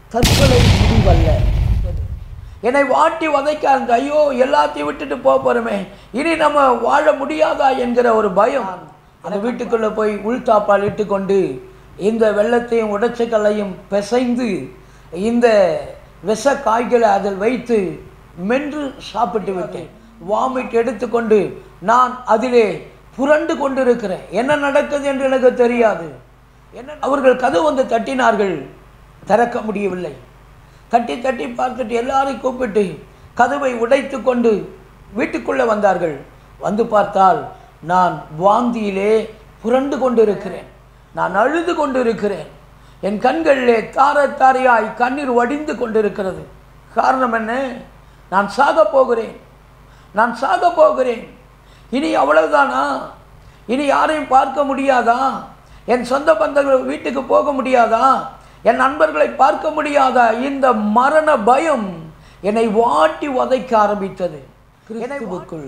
தற்கொலை முடிவல்ல என்னை வாட்டி வதைக்க அந்த ஐயோ எல்லாத்தையும் விட்டுட்டு போக போகிறோமே இனி நம்ம வாழ முடியாதா என்கிற ஒரு பயம் அந்த வீட்டுக்குள்ளே போய் உள்தாப்பால் இட்டுக்கொண்டு இந்த வெள்ளத்தையும் உடைச்சக்கல்லையும் பிசைந்து இந்த விஷ காய்களை அதில் வைத்து மென்று சாப்பிட்டு விட்டேன் வாமிட் எடுத்துக்கொண்டு நான் அதிலே புரண்டு கொண்டிருக்கிறேன் என்ன நடக்குது என்று எனக்கு தெரியாது என்ன அவர்கள் கதவு வந்து தட்டினார்கள் திறக்க முடியவில்லை தட்டி தட்டி பார்த்துட்டு எல்லாரையும் கூப்பிட்டு கதவை உடைத்து கொண்டு வீட்டுக்குள்ளே வந்தார்கள் வந்து பார்த்தால் நான் வாந்தியிலே புரண்டு கொண்டிருக்கிறேன் நான் அழுது கொண்டிருக்கிறேன் என் கண்களிலே தார தாரையாய் கண்ணீர் வடிந்து கொண்டிருக்கிறது காரணம் என்ன நான் சாக போகிறேன் நான் சாக போகிறேன் இனி அவ்வளவுதானா இனி யாரையும் பார்க்க முடியாதா என் சொந்த பந்தங்கள் வீட்டுக்கு போக முடியாதா என் நண்பர்களை பார்க்க முடியாதா இந்த மரண பயம் என்னை வாட்டி உதைக்க ஆரம்பித்தது கிறிஸ்துவுக்குள்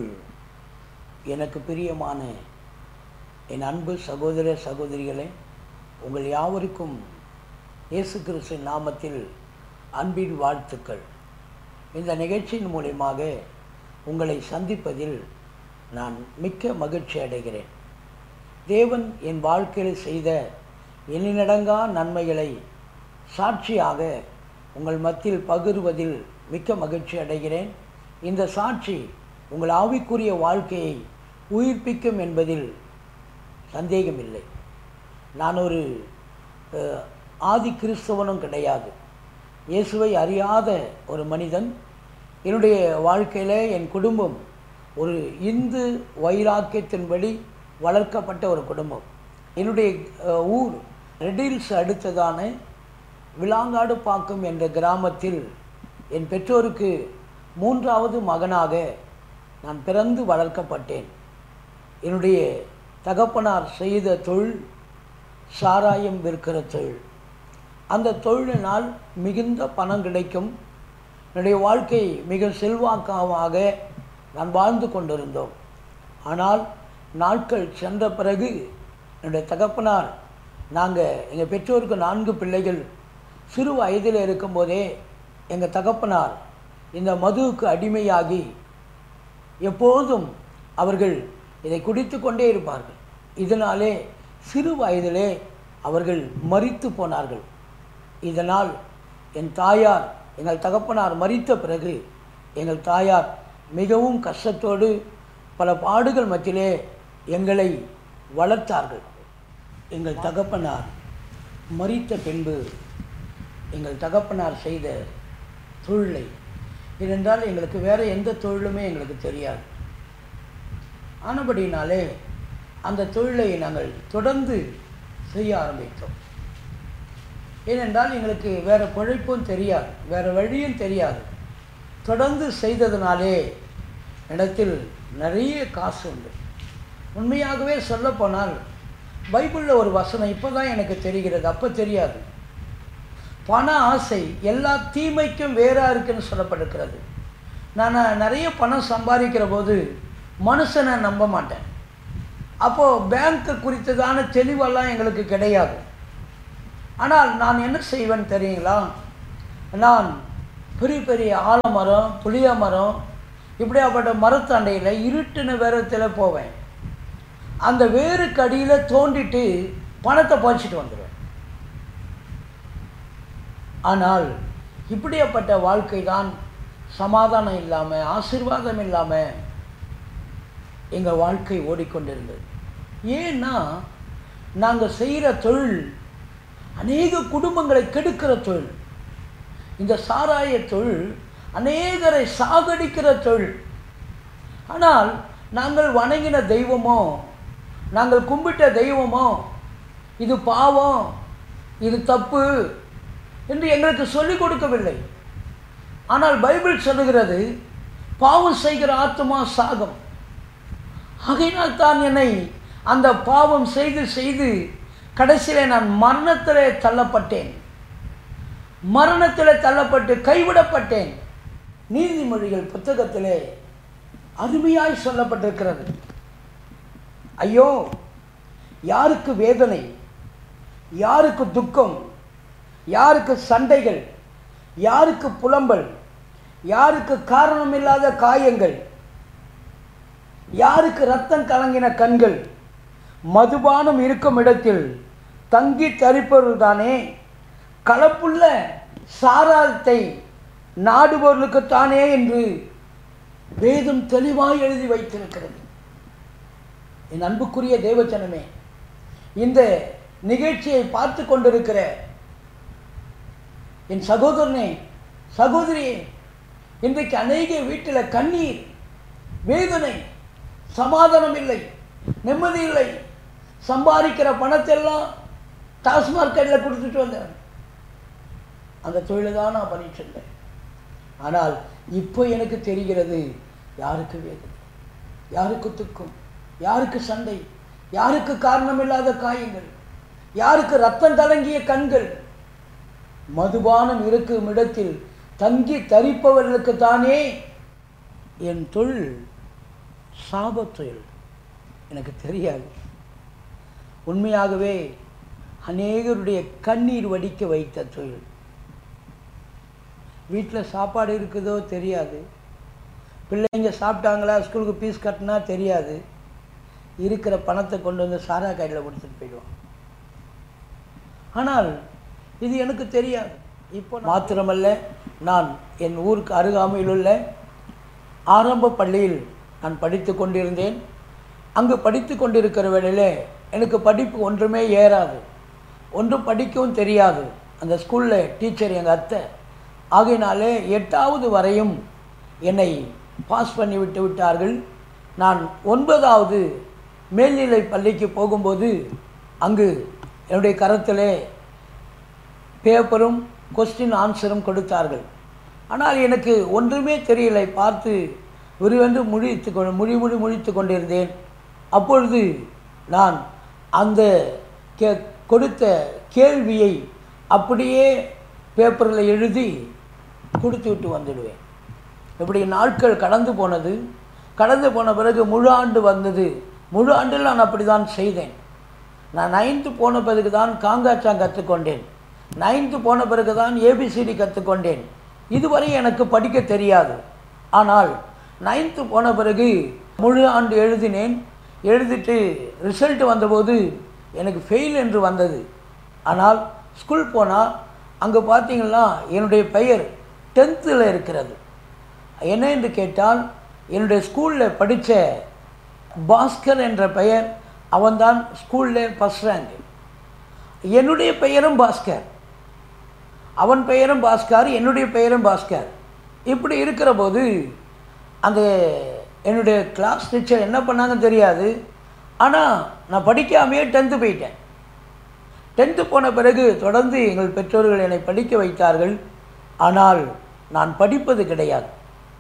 எனக்கு பிரியமான என் அன்பு சகோதர சகோதரிகளே உங்கள் யாவருக்கும் இயேசு கிறிஸ்து நாமத்தில் அன்பின் வாழ்த்துக்கள் இந்த நிகழ்ச்சியின் மூலியமாக உங்களை சந்திப்பதில் நான் மிக்க மகிழ்ச்சி அடைகிறேன் தேவன் என் வாழ்க்கையில் செய்த எண்ணிலடங்கா நன்மைகளை சாட்சியாக உங்கள் மத்தியில் பகிர்வதில் மிக்க மகிழ்ச்சி அடைகிறேன் இந்த சாட்சி உங்கள் ஆவிக்குரிய வாழ்க்கையை உயிர்ப்பிக்கும் என்பதில் சந்தேகமில்லை நான் ஒரு அஹ், ஆதி கிறிஸ்தவனும் கிடையாது இயேசுவை அறியாத ஒரு மனிதன் என்னுடைய வாழ்க்கையில் என் குடும்பம் ஒரு இந்து வைராக்கியத்தின்படி வளர்க்கப்பட்ட ஒரு குடும்பம் என்னுடைய அஹ், ஊர் ரெடில்ஸ் அடுத்ததான விலாங்காடு பாக்கம் என்ற கிராமத்தில் என் பெற்றோருக்கு மூன்றாவது மகனாக நான் பிறந்து வளர்க்கப்பட்டேன் என்னுடைய தகப்பனார் செய்த தொழில் சாராயம் விற்கிற தொழில் அந்த தொழிலினால் மிகுந்த பணம் கிடைக்கும் என்னுடைய வாழ்க்கை மிக செல்வாக்காக நான் வாழ்ந்து கொண்டிருந்தோம் ஆனால் நாட்கள் சென்ற பிறகு என்னுடைய தகப்பனார் நாங்கள் எங்கள் பெற்றோருக்கு நான்கு பிள்ளைகள் சிறு வயதில் இருக்கும்போதே எங்கள் தகப்பனார் இந்த மதுவுக்கு அடிமையாகி எப்போதும் அவர்கள் இதை குடித்து கொண்டே இருப்பார்கள் இதனாலே சிறு வயதிலே அவர்கள் மரித்து போனார்கள் இதனால் என் தாயார் எங்கள் தகப்பனார் மரித்த பிறகு எங்கள் தாயார் மிகவும் கஷ்டத்தோடு பல பாடுகள் மத்தியிலே எங்களை வளர்த்தார்கள் எங்கள் தகப்பனார் மரித்த பின்பு எங்கள் தகப்பனார் செய்த தொழிலை ஏனென்றால் எங்களுக்கு வேறு எந்த தொழிலுமே எங்களுக்கு தெரியாது ஆனபடினாலே அந்த தொழிலை நாங்கள் தொடர்ந்து செய்ய ஆரம்பித்தோம் ஏனென்றால் எங்களுக்கு வேறு பிழைப்பும் தெரியாது வேறு வழியும் தெரியாது தொடர்ந்து செய்ததினாலே இடத்தில் நிறைய காசு உண்டு உண்மையாகவே சொல்லப்போனால் பைபிளில் ஒரு வசனம் இப்போ தான் எனக்கு தெரிகிறது அப்போ தெரியாது பண ஆசை எல்லா தீமைக்கும் வேறாக இருக்குன்னு சொல்லப்பட்டிருக்கிறது நான் நிறைய பணம் சம்பாதிக்கிற போது மனுஷனை நம்ப மாட்டேன் அப்போது பேங்க்கு குறித்ததான தெளிவெல்லாம் எங்களுக்கு கிடையாது ஆனால் நான் என்ன செய்வேன் தெரியுங்களா நான் பெரிய பெரிய ஆலமரம் புளிய மரம் இப்படியாப்பட்ட மரத்தண்டையில் இருட்டுன வேரத்தில் போவேன் அந்த வேருக்கு அடியில் தோண்டிட்டு பணத்தை பறிச்சிட்டு வந்துடுவேன் ஆனால் இப்படியாப்பட்ட வாழ்க்கை தான் சமாதானம் இல்லாமல் ஆசீர்வாதம் இல்லாமல் எங்கள் வாழ்க்கை ஓடிக்கொண்டிருந்தது ஏன்னா நாங்கள் செய்கிற தொழில் அநேக குடும்பங்களை கெடுக்கிற தொழில் இந்த சாராய தொழில் அநேகரை சாகடிக்கிற தொழில் ஆனால் நாங்கள் வணங்கின தெய்வமோ நாங்கள் கும்பிட்ட தெய்வமோ இது பாவம் இது தப்பு என்று எங்களுக்கு சொல்லிக் கொடுக்கவில்லை ஆனால் பைபிள் சொல்லுகிறது பாவம் செய்கிற ஆத்மா சாகம் ஆகையினால் தான் என்னை அந்த பாவம் செய்து செய்து கடைசியிலே நான் மரணத்திலே தள்ளப்பட்டேன் மரணத்திலே தள்ளப்பட்டு கைவிடப்பட்டேன் நீதிமொழிகள் புத்தகத்திலே அருமையாய் சொல்லப்பட்டிருக்கிறது ஐயோ யாருக்கு வேதனை யாருக்கு துக்கம் யாருக்கு சண்டைகள் யாருக்கு புலம்பல் யாருக்கு காரணமில்லாத காயங்கள் யாருக்கு ரத்தம் கலங்கின கண்கள் மதுபானம் இருக்கும் இடத்தில் தங்கி தரிப்பவர்கள் தானே கலப்புள்ள சாராரத்தை நாடுபவர்களுக்குத்தானே என்று வேதம் தெளிவாய் எழுதி வைத்திருக்கிறது என் அன்புக்குரிய தேவச்சனமே இந்த நிகழ்ச்சியை பார்த்து கொண்டிருக்கிற என் சகோதரனே சகோதரியே இன்றைக்கு அநேக வீட்டில் கண்ணீர் வேதனை சமாதானம் இல்லை நிம்மதி இல்லை சம்பாதிக்கிற பணத்தெல்லாம் டாஸ்மார்க்கெட்டில் கொடுத்துட்டு வந்தேன் அந்த தொழிலை தான் நான் பண்ணிட்டு இருந்தேன் ஆனால் இப்போ எனக்கு தெரிகிறது யாருக்கு வேதனை யாருக்கு துக்கம் யாருக்கு சண்டை யாருக்கு காரணமில்லாத காயங்கள் யாருக்கு ரத்தம் தடங்கிய கண்கள் மதுபானம் இருக்கும் இடத்தில் தங்கி தரிப்பவர்களுக்கு தானே என் தொழில் சாபத் தொழில் எனக்கு தெரியாது உண்மையாகவே அநேகருடைய கண்ணீர் வடிக்க வைத்த தொழில் வீட்டில் சாப்பாடு இருக்குதோ தெரியாது பிள்ளைங்க சாப்பிட்டாங்களா ஸ்கூலுக்கு ஃபீஸ் கட்டினா தெரியாது இருக்கிற பணத்தை கொண்டு வந்து சாரா கையில் கொடுத்துட்டு போயிடுவான் ஆனால் இது எனக்கு தெரியாது இப்போ மாத்திரமல்ல நான் என் ஊருக்கு அருகாமையில் உள்ள ஆரம்ப பள்ளியில் நான் படித்து கொண்டிருந்தேன் அங்கு படித்து கொண்டிருக்கிற வேளையில் எனக்கு படிப்பு ஒன்றுமே ஏறாது ஒன்றும் படிக்கவும் தெரியாது அந்த ஸ்கூலில் டீச்சர் எங்கள் அத்தை ஆகையினாலே எட்டாவது வரையும் என்னை பாஸ் பண்ணி விட்டு விட்டார்கள் நான் ஒன்பதாவது மேல்நிலை பள்ளிக்கு போகும்போது அங்கு என்னுடைய கரத்திலே பேப்பரும் கொஸ்டின் ஆன்சரும் கொடுத்தார்கள் ஆனால் எனக்கு ஒன்றுமே தெரியலை பார்த்து விரிவென்று முழித்து கொ முழி முழி முழித்து கொண்டிருந்தேன் அப்பொழுது நான் அந்த கே கொடுத்த கேள்வியை அப்படியே பேப்பரில் எழுதி கொடுத்து விட்டு வந்துடுவேன் இப்படி நாட்கள் கடந்து போனது கடந்து போன பிறகு முழு ஆண்டு வந்தது முழு ஆண்டில் நான் அப்படி தான் செய்தேன் நான் நைன்த்து போன பிறகு தான் காங்காச்சாங் கற்றுக்கொண்டேன் நைன்த்து போன பிறகு தான் ஏபிசிடி கற்றுக்கொண்டேன் இதுவரை எனக்கு படிக்க தெரியாது ஆனால் நைன்த்து போன பிறகு முழு ஆண்டு எழுதினேன் எழுதிட்டு ரிசல்ட் வந்தபோது எனக்கு ஃபெயில் என்று வந்தது ஆனால் ஸ்கூல் போனால் அங்கே பார்த்தீங்கன்னா என்னுடைய பெயர் டென்த்தில் இருக்கிறது என்ன என்று கேட்டால் என்னுடைய ஸ்கூலில் படித்த பாஸ்கர் என்ற பெயர் அவன்தான் ஸ்கூலில் ஃபஸ்ட் ரேங்க் என்னுடைய பெயரும் பாஸ்கர் அவன் பெயரும் பாஸ்கர் என்னுடைய பெயரும் பாஸ்கர் இப்படி இருக்கிற போது அந்த என்னுடைய கிளாஸ் டீச்சர் என்ன பண்ணாங்கன்னு தெரியாது ஆனால் நான் படிக்காமையே டென்த்து போயிட்டேன் டென்த்து போன பிறகு தொடர்ந்து எங்கள் பெற்றோர்கள் என்னை படிக்க வைத்தார்கள் ஆனால் நான் படிப்பது கிடையாது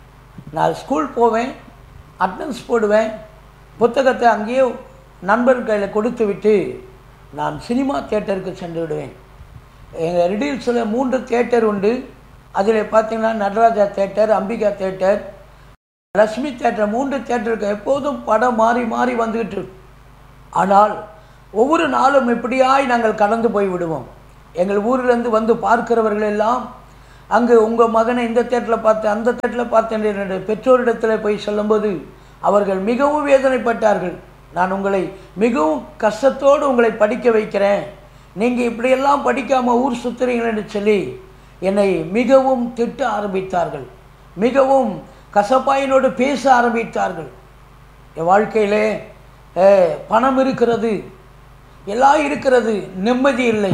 நான் ஸ்கூல் போவேன் அட்டனன்ஸ் போடுவேன் புத்தகத்தை அங்கேயே நண்பர் கையில் கொடுத்து விட்டு நான் சினிமா தேட்டருக்கு சென்று விடுவேன் எங்கள் ரிடீல்ஸில் மூன்று தேட்டர் உண்டு அதில் பார்த்தீங்கன்னா Nataraja theatre Ambika theatre Lakshmi theatre மூன்று தேட்டருக்கு எப்போதும் படம் மாறி மாறி வந்துக்கிட்டு இருக்கும். ஆனால் ஒவ்வொரு நாளும் இப்படியாய் நாங்கள் கடந்து போய் விடுவோம் எங்கள் ஊரிலிருந்து வந்து பார்க்கிறவர்கள் எல்லாம் அங்கு உங்கள் மகனை இந்த தேட்டரில் பார்த்தேன் அந்த தேட்டரில் பார்த்தேன் என்று என்னுடைய பெற்றோரிடத்தில் போய் சொல்லும்போது அவர்கள் மிகவும் வேதனைப்பட்டார்கள் நான் உங்களை மிகவும் கஷ்டத்தோடு உங்களை படிக்க வைக்கிறேன் நீங்கள் இப்படியெல்லாம் படிக்காமல் ஊர் சுத்துறீங்கள் என்று சொல்லி என்னை மிகவும் திட்ட ஆரம்பித்தார்கள் மிகவும் கசப்பாயினோடு பேச ஆரம்பித்தார்கள் என் வாழ்க்கையிலே அஹ், பணம் இருக்கிறது எல்லாம் இருக்கிறது நிம்மதி இல்லை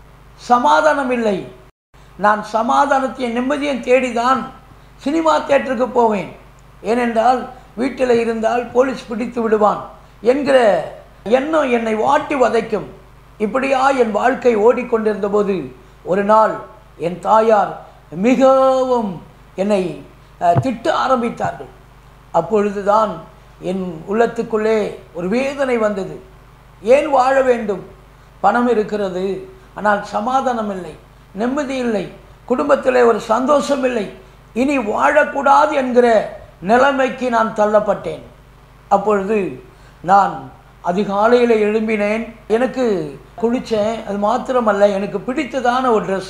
சமாதானம் இல்லை நான் சமாதானத்தையும் நிம்மதியும் தேடிதான் சினிமா தேட்டருக்கு போவேன் ஏனென்றால் வீட்டில் இருந்தால் போலீஸ் பிடித்து விடுவான் என்கிற எண்ணம் என்னை வாட்டி வதைக்கும் இப்படியா என் வாழ்க்கை ஓடிக்கொண்டிருந்த போது ஒரு நாள் என் தாயார் மிகவும் என்னை அஹ், திட்ட ஆரம்பித்தார்கள் அப்பொழுதுதான் என் உள்ளத்துக்குள்ளே ஒரு வேதனை வந்தது ஏன் வாழ வேண்டும் பணம் இருக்கிறது ஆனால் சமாதானம் இல்லை நிம்மதி இல்லை குடும்பத்தில் ஒரு சந்தோஷம் இல்லை இனி வாழக்கூடாது என்கிற நிலைமைக்கு நான் தள்ளப்பட்டேன் அப்பொழுது நான் அதிகாலையில் எழும்பினேன் எனக்கு குளித்தேன் அது மாத்திரமல்ல எனக்கு பிடித்ததான ஒரு ட்ரெஸ்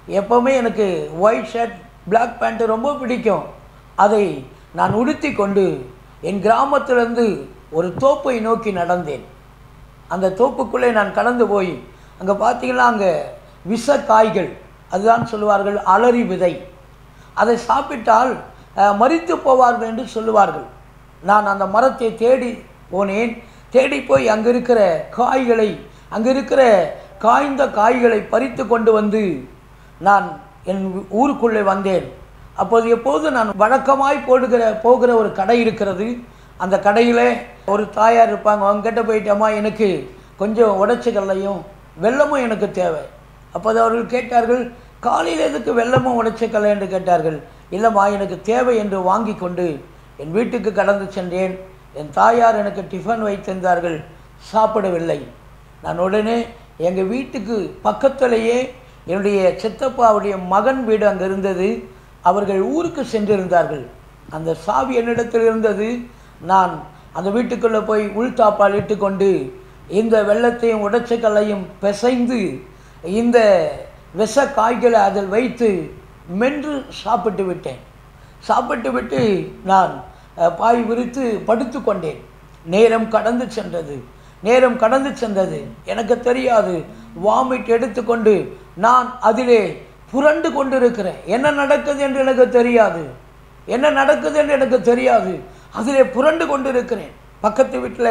எப்போவுமே எனக்கு ஒயிட் ஷர்ட் Black பேண்ட்டு ரொம்ப பிடிக்கும் அதை நான் உடுத்தி கொண்டு என் கிராமத்திலிருந்து ஒரு தோப்பை நோக்கி நடந்தேன் அந்த தோப்புக்குள்ளே நான் கடந்து போய் அங்கே பார்த்தீங்கன்னா அங்கே விஷ காய்கள் அதுதான் சொல்லுவார்கள் அலறி விதை அதை சாப்பிட்டால் அஹ், மரித்து போவார்கள் என்று சொல்லுவார்கள் நான் அந்த மரத்தை தேடி போனேன் தேடி போய் அங்கே இருக்கிற காய்களை அங்கே இருக்கிற காய்ந்த காய்களை பறித்து கொண்டு வந்து நான் என் ஊருக்குள்ளே வந்தேன் அப்போது எப்போது நான் வழக்கமாய் போடுகிற போகிற ஒரு கடை இருக்கிறது அந்த கடையில் ஒரு தாயார் இருப்பாங்க அவங்ககிட்ட போயிட்டோமா எனக்கு கொஞ்சம் உடச்சிக்கல்லையும் வெல்லமும் எனக்கு தேவை அப்போது அவர்கள் கேட்டார்கள் காலையில் எதுக்கு வெல்லமும் உடச்சிக்கல்லை என்று கேட்டார்கள் இல்லைம்மா எனக்கு தேவை என்று வாங்கி கொண்டு என் வீட்டுக்கு கடந்து சென்றேன் என் தாயார் எனக்கு டிஃபன் வைத்திருந்தார்கள் சாப்பிடவில்லை நான் உடனே எங்கள் வீட்டுக்கு பக்கத்திலேயே என்னுடைய சித்தப்பாவுடைய மகன் வீடு அங்கே இருந்தது அவர்கள் ஊருக்கு சென்றிருந்தார்கள் அந்த சாவி என்னிடத்தில் இருந்தது நான் அந்த வீட்டுக்குள்ளே போய் உள்தாப்பால் இட்டுக்கொண்டு இந்த வெள்ளத்தையும் உடைச்சக்கல்லையும் பிசைந்து இந்த விஷ காய்களை அதில் வைத்து மென்று சாப்பிட்டு விட்டேன் சாப்பிட்டு விட்டு நான் அஹ், பாய் விரித்து படுத்து கொண்டேன் நேரம் கடந்து சென்றது நேரம் கடந்து சென்றது எனக்கு தெரியாது வாமிட் எடுத்துக்கொண்டு நான் அதிலே புரண்டு கொண்டிருக்கிறேன் என்ன நடக்குது என்று எனக்கு தெரியாது என்ன நடக்குது என்று எனக்கு தெரியாது அதிலே புரண்டு கொண்டிருக்கிறேன் பக்கத்து வீட்டில்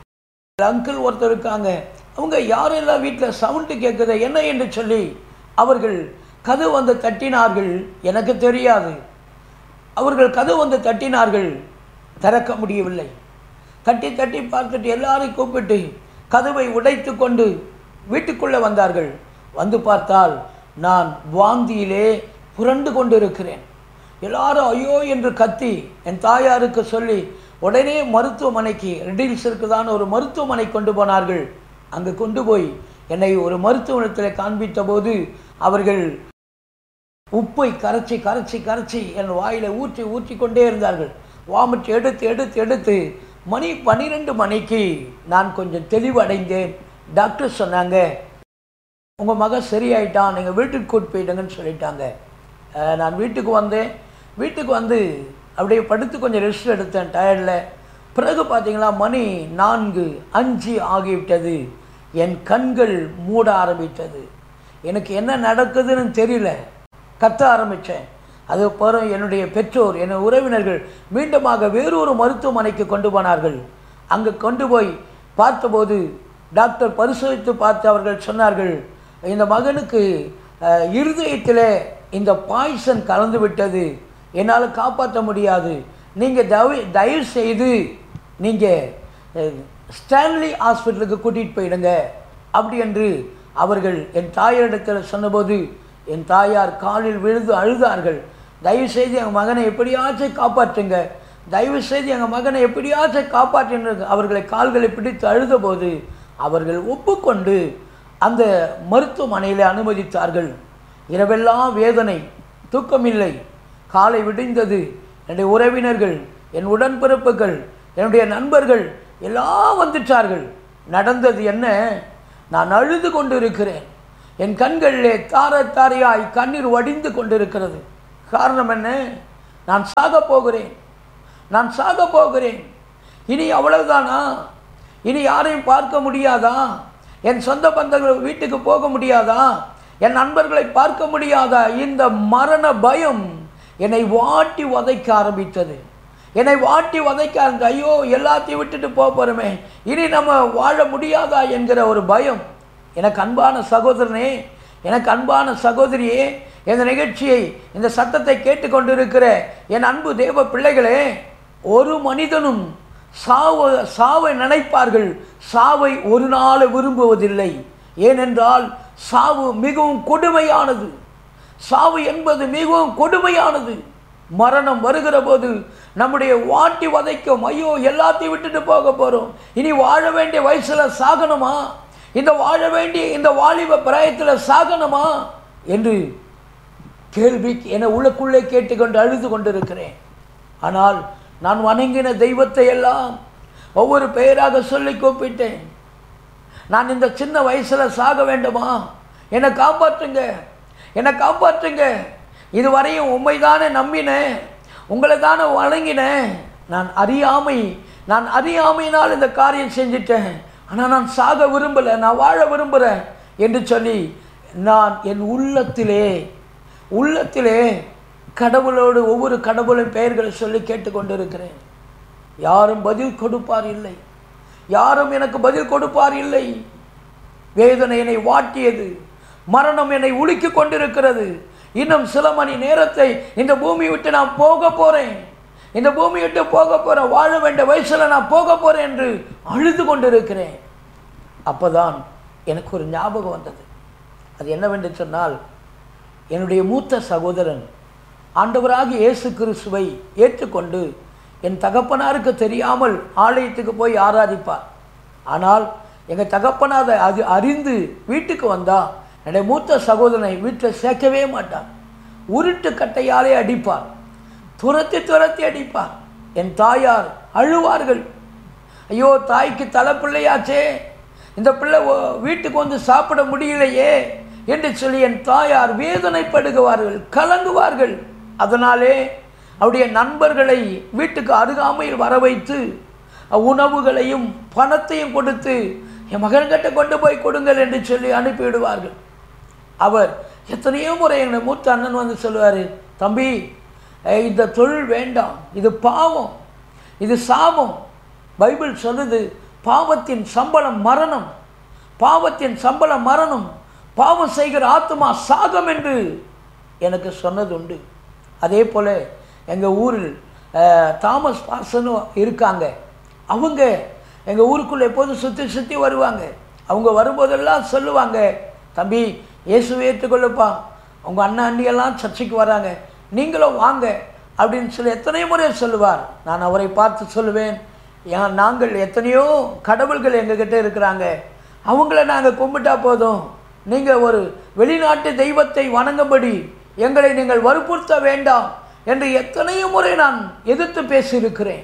அங்கிள் ஒருத்தர் இருக்காங்க அவங்க யாரெல்லாம் வீட்டில் சவுண்டு கேட்குது என்ன என்று சொல்லி அவர்கள் கதவு வந்து தட்டினார்கள் எனக்கு தெரியாது அவர்கள் கதவு வந்து தட்டினார்கள் திறக்க முடியவில்லை தட்டி தட்டி பார்த்துட்டு எல்லாரையும் கூப்பிட்டு கதவை உடைத்து கொண்டு வீட்டுக்குள்ளே வந்தார்கள் வந்து பார்த்தால் நான் வாந்தியிலே புரண்டு கொண்டிருக்கிறேன் எல்லாரும் ஐயோ என்று கத்தி என் தாயாருக்கு சொல்லி உடனே மருத்துவமனைக்கு ரெடில்ஸ் இருக்குதான ஒரு மருத்துவமனை கொண்டு போனார்கள் அங்கு கொண்டு போய் என்னை ஒரு மருத்துவமனத்தில் காண்பித்த போது அவர்கள் உப்பை கரைச்சி கரைச்சி கரைச்சி என் வாயில ஊற்றி ஊற்றி கொண்டே இருந்தார்கள் வாமிட்டு எடுத்து எடுத்து எடுத்து மணி பன்னிரெண்டு மணிக்கு நான் கொஞ்சம் தெளிவடைந்தேன் டாக்டர் சொன்னாங்க உங்கள் மகன் சரியாயிட்டான் நீங்கள் வீட்டுக்கு கூட்டு போயிட்டங்கன்னு சொல்லிட்டாங்க அஹ் நான் வீட்டுக்கு வந்தேன் வீட்டுக்கு வந்து அப்படியே படுத்து கொஞ்சம் ரெஸ்ட் எடுத்தேன் டயர்டில் பிறகு பார்த்தீங்களா மணி நான்கு அஞ்சு ஆகிவிட்டது என் கண்கள் மூட ஆரம்பித்தது எனக்கு என்ன நடக்குதுன்னு தெரியல கத்த ஆரம்பித்தேன் அதுக்கப்புறம் என்னுடைய பெற்றோர் என் உறவினர்கள் மீண்டுமாக வேறொரு மருத்துவமனைக்கு கொண்டு போனார்கள் அங்கே கொண்டு போய் பார்த்தபோது டாக்டர் பரிசோதித்து பார்த்து அவர்கள் சொன்னார்கள் இந்த மகனுக்கு அஹ், இருதயத்திலே இந்த பாய்சன் கலந்து விட்டது என்னால் காப்பாற்ற முடியாது நீங்கள் தயவு தயவு செய்து நீங்கள் ஸ்டான்லி ஹாஸ்பிட்டலுக்கு கூட்டிகிட்டு போயிடுங்க அப்படி என்று அவர்கள் என் தாயாரிடத்தில் சொன்னபோது என் தாயார் காலில் விழுந்து அழுதார்கள் தயவு செய்து எங்கள் மகனை எப்படியாச்சும் காப்பாற்றுங்க தயவு செய்து எங்கள் மகனை எப்படியாச்சும் காப்பாற்றுங்க அவர்களை கால்களை பிடித்து அழுதபோது அவர்கள் ஒப்புக்கொண்டு அந்த மருத்துவமனையில் அனுமதித்தார்கள் இரவெல்லாம் வேதனை தூக்கமில்லை காலை விடிந்தது என்னுடைய உறவினர்கள் என் உடன்பிறப்புகள் என்னுடைய நண்பர்கள் எல்லாம் வந்துட்டார்கள் நடந்தது என்ன நான் அழுது கொண்டு இருக்கிறேன் என் கண்களிலே தார தாரையாய் கண்ணீர் வடிந்து கொண்டிருக்கிறது காரணம் என்ன நான் சாக போகிறேன் நான் சாக போகிறேன் இனி அவ்வளவுதானா இனி யாரையும் பார்க்க முடியாதா என் சொந்த பந்தங்கள் வீட்டுக்கு போக முடியாதா என் நண்பர்களை பார்க்க முடியாதா இந்த மரண பயம் என்னை வாட்டி உதைக்க ஆரம்பித்தது என்னை வாட்டி உதைக்க ஆரம்பித்து ஐயோ எல்லாத்தையும் விட்டுட்டு போக போகிறோமே இனி நம்ம வாழ முடியாதா என்கிற ஒரு பயம் எனக்கு அன்பான சகோதரனே எனக்கு அன்பான சகோதரியே இந்த நிகழ்ச்சியை இந்த சத்தத்தை கேட்டுக்கொண்டிருக்கிற என் அன்பு தேவ பிள்ளைகளே ஒரு மனிதனும் சாவ சாவை நினைப்பார்கள் சாவை ஒரு நாள் விரும்புவதில்லை ஏனென்றால் சாவு மிகவும் கொடுமையானது சாவு என்பது மிகவும் கொடுமையானது மரணம் வருகிற போது நம்முடைய வாட்டி வதைக்கும் ஐயோ எல்லாத்தையும் விட்டுட்டு போக போகிறோம் இனி வாழ வேண்டிய வயசில் சாகணுமா இந்த வாழ வேண்டிய இந்த வாலிப பிராயத்தில் சாகணுமா என்று கேள்வி என உள்ளுக்குள்ளே கேட்டுக்கொண்டு அழுது கொண்டிருக்கிறேன் ஆனால் நான் வணங்கின தெய்வத்தை எல்லாம் ஒவ்வொரு பெயராக சொல்லி கூப்பிட்டேன் நான் இந்த சின்ன வயசில் சாக வேண்டுமா என்னை காப்பாற்றுங்க என்னை காப்பாற்றுங்க இதுவரையும் உண்மை தானே நம்பினேன் உங்களை தானே வழங்கினேன் நான் அறியாமை நான் அறியாமையினால் இந்த காரியம் செஞ்சிட்டேன் ஆனால் நான் சாக விரும்பலை நான் வாழ விரும்புகிறேன் என்று சொல்லி நான் என் உள்ளத்திலே உள்ளத்திலே கடவுளோடு ஒவ்வொரு கடவுளின் பெயர்களை சொல்லி கேட்டுக்கொண்டிருக்கிறேன் யாரும் பதில் கொடுப்பார் இல்லை யாரும் எனக்கு பதில் கொடுப்பார் இல்லை வேதனை என்னை வாட்டியது மரணம் என்னை உலுக்கிக் கொண்டிருக்கிறது இன்னும் சில மணி நேரத்தை இந்த பூமி விட்டு நான் போக போறேன் இந்த பூமி விட்டு போக போறேன் வாழ வேண்டிய வயசுல நான் போக போறேன் என்று அழுது கொண்டிருக்கிறேன் அப்பதான் எனக்கு ஒரு ஞாபகம் வந்தது அது என்னவென்று சொன்னால் என்னுடைய மூத்த சகோதரன் ஆண்டவராகிய இயேசு கிறிஸ்துவை ஏற்றுக்கொண்டு என் தகப்பனாருக்கு தெரியாமல் ஆலயத்துக்கு போய் ஆராதிப்பார் ஆனால் எங்கள் தகப்பனார் அதை அது அறிந்து வீட்டுக்கு வந்தா என்னுடைய மூத்த சகோதரனை வீட்டில் சேர்க்கவே மாட்டார் உருட்டு கட்டையாலே அடிப்பார் துரத்தி துரத்தி அடிப்பார் என் தாயார் அழுவார்கள் ஐயோ தாய்க்கு தலை பிள்ளையாச்சே இந்த பிள்ளை ஓ- வீட்டுக்கு வந்து சாப்பிட முடியலையே என்று சொல்லி என் தாயார் வேதனைப்படுகுவார்கள் கலங்குவார்கள் அதனாலே அவருடைய நண்பர்களை வீட்டுக்கு அருகாமையில் வர வைத்து உணவுகளையும் பணத்தையும் கொடுத்து என் மகன்கிட்ட கொண்டு போய் கொடுங்கள் என்று சொல்லி அனுப்பிவிடுவார்கள் அவர் எத்தனையோ முறை எங்கள் மூத்த அண்ணன் வந்து சொல்லுவார் தம்பி ஏய், இந்த தொழில் வேண்டாம் இது பாவம் இது சாபம் பைபிள் சொல்லுது பாவத்தின் சம்பளம் மரணம் பாவத்தின் சம்பளம் மரணம் பாவம் செய்கிற ஆத்மா சாகம் என்று எனக்கு சொன்னது உண்டு அதே போல் எங்கள் ஊரில் அஹ், தாமஸ் பாசனும் இருக்காங்க அவங்க எங்கள் ஊருக்குள்ளே எப்போதும் சுற்றி சுற்றி வருவாங்க அவங்க வரும்போதெல்லாம் சொல்லுவாங்க தம்பி இயேசுவை ஏற்றுக்கொள்ளுப்பா உங்கள் அண்ணன் அண்ணியெல்லாம் சர்ச்சைக்கு வராங்க நீங்களும் வாங்க அப்படின்னு சொல்லி எத்தனை முறை சொல்லுவார் நான் அவரை பார்த்து சொல்லுவேன் ஏன் நாங்கள் எத்தனையோ கடவுள்கள் எங்ககிட்ட இருக்கிறாங்க அவங்கள நாங்கள் கும்பிட்டா போதும் நீங்கள் ஒரு வெளிநாட்டு தெய்வத்தை வணங்கும்படி எங்களை நீங்கள் வற்புறுத்த வேண்டாம் என்று எத்தனையோ முறை நான் எதிர்த்து பேசியிருக்கிறேன்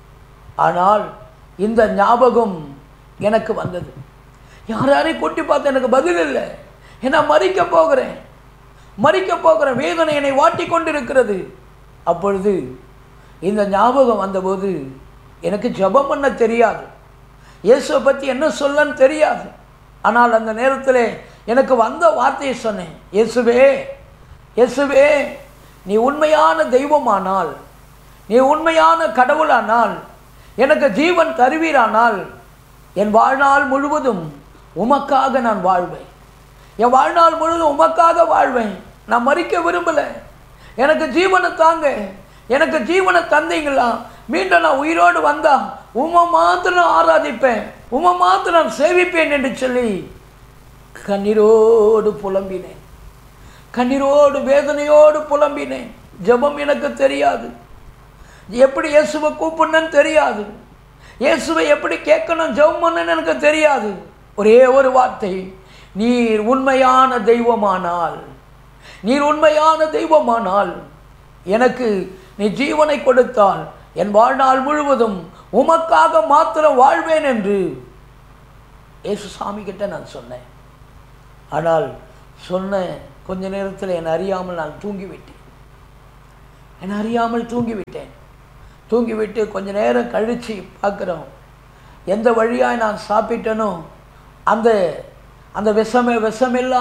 ஆனால் இந்த ஞாபகம் எனக்கு வந்தது யார் யாரையும் கூட்டி பார்த்து எனக்கு பதில் இல்லை ஏன்னா மறிக்க போகிறேன் மறிக்க போகிறேன் வேதனை என்னை வாட்டி கொண்டிருக்கிறது அப்பொழுது இந்த ஞாபகம் வந்தபோது எனக்கு ஜெபம் பண்ண தெரியாது இயேசுவை பற்றி என்ன சொல்லன்னு தெரியாது ஆனால் அந்த நேரத்தில் எனக்கு வந்த வார்த்தையை சொன்னேன் இயேசுவே இயேசுவே நீ உண்மையான தெய்வமானால் நீ உண்மையான கடவுளானால் எனக்கு ஜீவன் தருவீரானால் என் வாழ்நாள் முழுவதும் உமக்காக நான் வாழ்வேன் என் வாழ்நாள் முழுவதும் உமக்காக வாழ்வேன் நான் மறிக்க விரும்பலை எனக்கு ஜீவனை தாங்க எனக்கு ஜீவனை தந்தீங்களா மீண்டும் நான் உயிரோடு வந்தா உமை மாத்திரம் ஆராதிப்பேன் உமை மாத்திரம் சேவிப்பேன் என்று சொல்லி கண்ணீரோடு புலம்பினேன் கண்ணீரோடு வேதனையோடு புலம்பினேன் ஜெபம் எனக்கு தெரியாது எப்படி இயேசுவை கூப்பிடணும்னு தெரியாது இயேசுவை எப்படி கேட்கணும் ஜெபம் பண்ணணும்னு எனக்கு தெரியாது ஒரே ஒரு வார்த்தை நீர் உண்மையான தெய்வமானால் நீர் உண்மையான தெய்வமானால் எனக்கு நீ ஜீவனை கொடுத்தால் என் வாழ்நாள் முழுவதும் உமக்காக மாத்திரம் வாழ்வேன் என்று இயேசு சாமி கிட்ட நான் சொன்னேன் ஆனால் சொன்ன கொஞ்ச நேரத்தில் என் அறியாமல் நான் தூங்கிவிட்டேன் என் அறியாமல் தூங்கிவிட்டேன் தூங்கிவிட்டு கொஞ்ச நேரம் கழித்து பார்க்குறோம் எந்த வழியாய் நான் சாப்பிட்டேனோ அந்த அந்த விஷமே விஷமில்லா